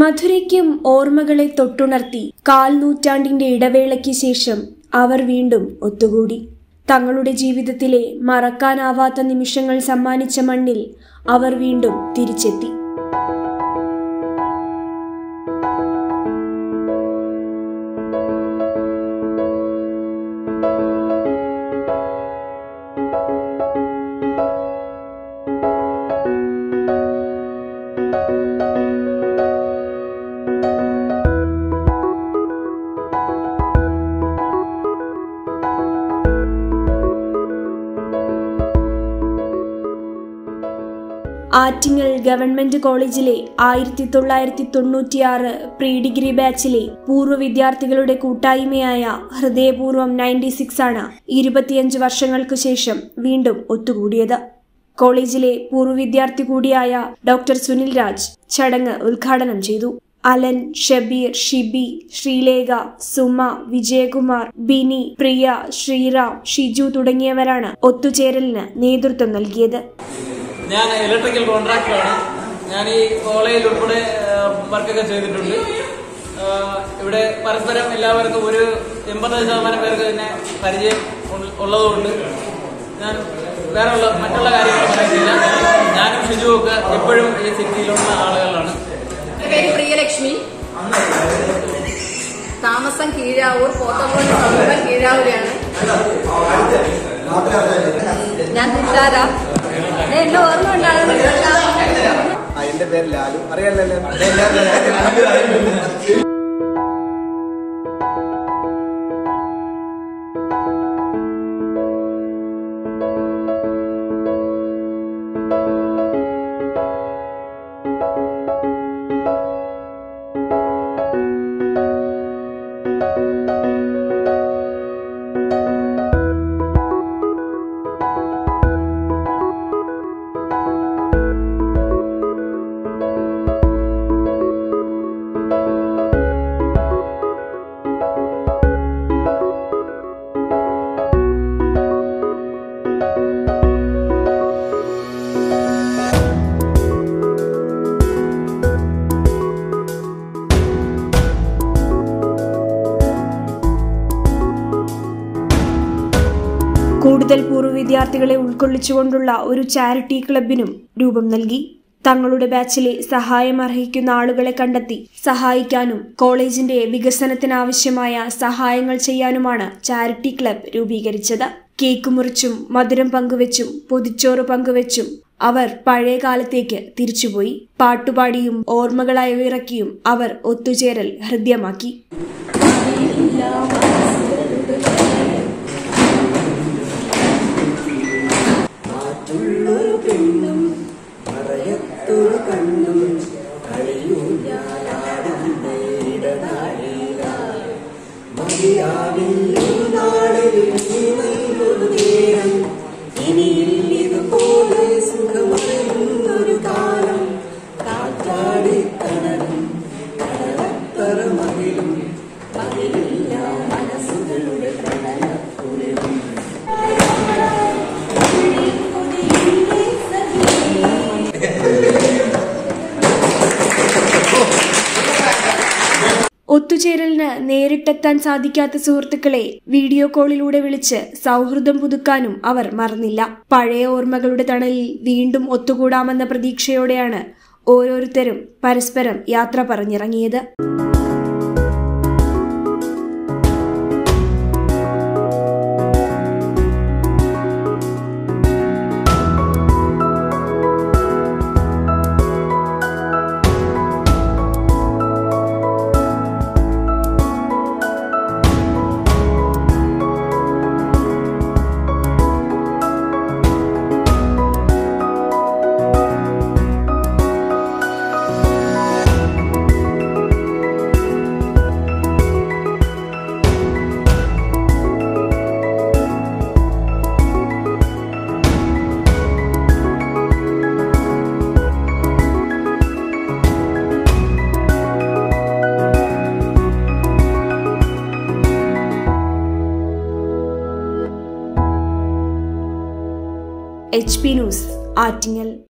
മധുരയ്ക്കും ഓർമ്മകളെ തൊട്ടുണർത്തി കാൽ നൂറ്റാണ്ടിന്റെ ഇടവേളയ്ക്ക് ശേഷം അവർ വീണ്ടും ഒത്തുകൂടി തങ്ങളുടെ ജീവിതത്തിലെ മറക്കാനാവാത്ത നിമിഷങ്ങൾ സമ്മാനിച്ച മണ്ണിൽ അവർ വീണ്ടും തിരിച്ചെത്തി ആറ്റിങ്ങൽ ഗവൺമെന്റ് കോളേജിലെ ആയിരത്തി തൊള്ളായിരത്തി തൊണ്ണൂറ്റിയാറ് പ്രീ ഡിഗ്രി ബാച്ചിലെ പൂർവ്വ വിദ്യാർത്ഥികളുടെ കൂട്ടായ്മയായ ഹൃദയപൂർവ്വം നയൻറ്റി സിക്സ് ആണ് ഇരുപത്തിയഞ്ച് വർഷങ്ങൾക്കു ശേഷം വീണ്ടും ഒത്തുകൂടിയത് കോളേജിലെ പൂർവ്വ വിദ്യാർത്ഥി കൂടിയായ ഡോക്ടർ സുനിൽ രാജ് ചടങ്ങ് ഉദ്ഘാടനം ചെയ്തു അലൻ ഷബീർ ഷിബി ശ്രീലേഖ സുമ വിജയകുമാർ ബിനി പ്രിയ ശ്രീറാം ഷിജു തുടങ്ങിയവരാണ് ഒത്തുചേരലിന് നേതൃത്വം നൽകിയത് ഞാൻ ഇലക്ട്രിക്കൽ കോൺട്രാക്ടറാണ് ഞാൻ ഈ കോളേജിൽ ഉൾപ്പെടെ വർക്കൊക്കെ ചെയ്തിട്ടുണ്ട് ആ, ഇവിടെ പരസ്പരം എല്ലാവർക്കും ഒരു എൺപത് ശതമാനം പേർക്ക് തന്നെ പരിചയം ഉൾ- ഉള്ളതുകൊണ്ട് ഞാൻ വേറെ ഉള്ള മറ്റുള്ള കാര്യങ്ങൾ പറയുന്നില്ല ഞാനും ഷിജുവും ഒക്കെ എപ്പോഴും ഈ സിറ്റിയിലുള്ള ആളുകളാണ് എന്റെ പേര് പ്രിയലക്ഷ്മി താമസം കീഴാവൂർ പോത്തങ്കോട് സമീപം കീഴാവൂരാണ് ഞാൻ തുഷാര ദേ, എന്നെ ഓർമ്മ ഉണ്ടാകുന്നു ആ, എന്റെ പേര് ലാലു അറിയാലല്ലോ കൂടുതൽ പൂർവ്വ വിദ്യാർത്ഥികളെ ഉൾക്കൊള്ളിച്ചുകൊണ്ടുള്ള ഒരു ചാരിറ്റി ക്ലബിനും രൂപം നൽകി തങ്ങളുടെ ബാച്ചിലെ സഹായം അർഹിക്കുന്ന ആളുകളെ കണ്ടെത്തി സഹായിക്കാനും കോളേജിന്റെ വികസനത്തിനാവശ്യമായ സഹായങ്ങൾ ചെയ്യാനുമാണ് ചാരിറ്റി ക്ലബ് രൂപീകരിച്ചത് കേക്ക് മുറിച്ചും മധുരം പങ്കുവെച്ചും പൊതിച്ചോറ് പങ്കുവെച്ചും അവർ പഴയ കാലത്തേക്ക് തിരിച്ചുപോയി പാട്ടുപാടിയും ഓർമ്മകളായി ഇറക്കിയും അവർ ഒത്തുചേരൽ ഹൃദ്യമാക്കി ഒത്തുചേരലിന് നേരിട്ടെത്താൻ സാധിക്കാത്ത സുഹൃത്തുക്കളെ വീഡിയോ കോളിലൂടെ വിളിച്ച് സൗഹൃദം പുതുക്കാനും അവർ മറന്നില്ല പഴയ ഓർമ്മകളുടെ തണലിൽ വീണ്ടും ഒത്തുകൂടാമെന്ന പ്രതീക്ഷയോടെയാണ് ഓരോരുത്തരും പരസ്പരം യാത്ര പറഞ്ഞിറങ്ങിയത് എച്ച് പി ന്യൂസ് ആറ്റിങ്ങൽ